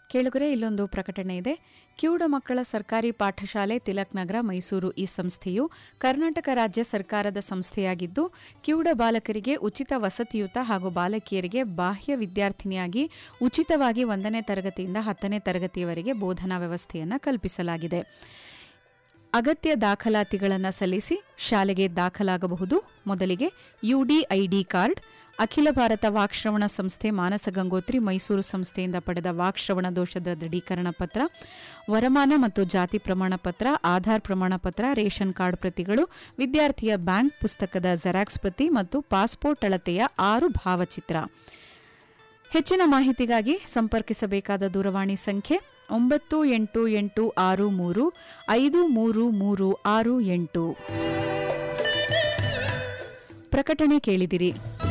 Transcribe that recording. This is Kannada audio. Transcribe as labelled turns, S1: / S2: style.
S1: ಕೇಳುಗರೆ ಇಲ್ಲೊಂದು ಪ್ರಕಟಣೆ ಇದೆ ಕಿವುಡ ಮಕ್ಕಳ ಸರ್ಕಾರಿ ಪಾಠಶಾಲೆ ತಿಲಕ್ ನಗರ ಮೈಸೂರು ಈ ಸಂಸ್ಥೆಯು ಕರ್ನಾಟಕ ರಾಜ್ಯ ಸರ್ಕಾರದ ಸಂಸ್ಥೆಯಾಗಿದ್ದು ಕಿವುಡ ಬಾಲಕರಿಗೆ ಉಚಿತ ವಸತಿಯುತ ಹಾಗೂ ಬಾಲಕಿಯರಿಗೆ ಬಾಹ್ಯ ವಿದ್ಯಾರ್ಥಿನಿಯಾಗಿ ಉಚಿತವಾಗಿ ಒಂದನೇ ತರಗತಿಯಿಂದ ಹತ್ತನೇ ತರಗತಿಯವರೆಗೆ ಬೋಧನಾ ವ್ಯವಸ್ಥೆಯನ್ನು ಕಲ್ಪಿಸಲಾಗಿದೆ ಅಗತ್ಯ ದಾಖಲಾತಿಗಳನ್ನು ಸಲ್ಲಿಸಿ ಶಾಲೆಗೆ ದಾಖಲಾಗಬಹುದು ಮೊದಲಿಗೆ ಯುಡಿಐಡಿ ಕಾರ್ಡ್ ಅಖಿಲ ಭಾರತ ವಾಕ್ಶ್ರವಣ ಸಂಸ್ಥೆ ಮಾನಸ ಗಂಗೋತ್ರಿ ಮೈಸೂರು ಸಂಸ್ಥೆಯಿಂದ ಪಡೆದ ವಾಕ್ಶ್ರವಣ ದೋಷದ ದೃಢೀಕರಣ ಪತ್ರ ವರಮಾನ ಮತ್ತು ಜಾತಿ ಪ್ರಮಾಣ ಪತ್ರ ಆಧಾರ್ ಪ್ರಮಾಣ ಪತ್ರ ರೇಷನ್ ಕಾರ್ಡ್ ಪ್ರತಿಗಳು ವಿದ್ಯಾರ್ಥಿಯ ಬ್ಯಾಂಕ್ ಪುಸ್ತಕದ ಜೆರಾಕ್ಸ್ ಪ್ರತಿ ಮತ್ತು ಪಾಸ್ಪೋರ್ಟ್ ಅಳತೆಯ ಆರು ಭಾವಚಿತ್ರ ಹೆಚ್ಚಿನ ಮಾಹಿತಿಗಾಗಿ ಸಂಪರ್ಕಿಸಬೇಕಾದ ದೂರವಾಣಿ ಸಂಖ್ಯೆ ಒಂಬತ್ತು ಎಂಟು ಎಂಟು ಆರು ಮೂರು ಐದು ಮೂರು ಮೂರು ಆರು ಎಂಟು ಪ್ರಕಟಣೆ ಕೇಳಿದಿರಿ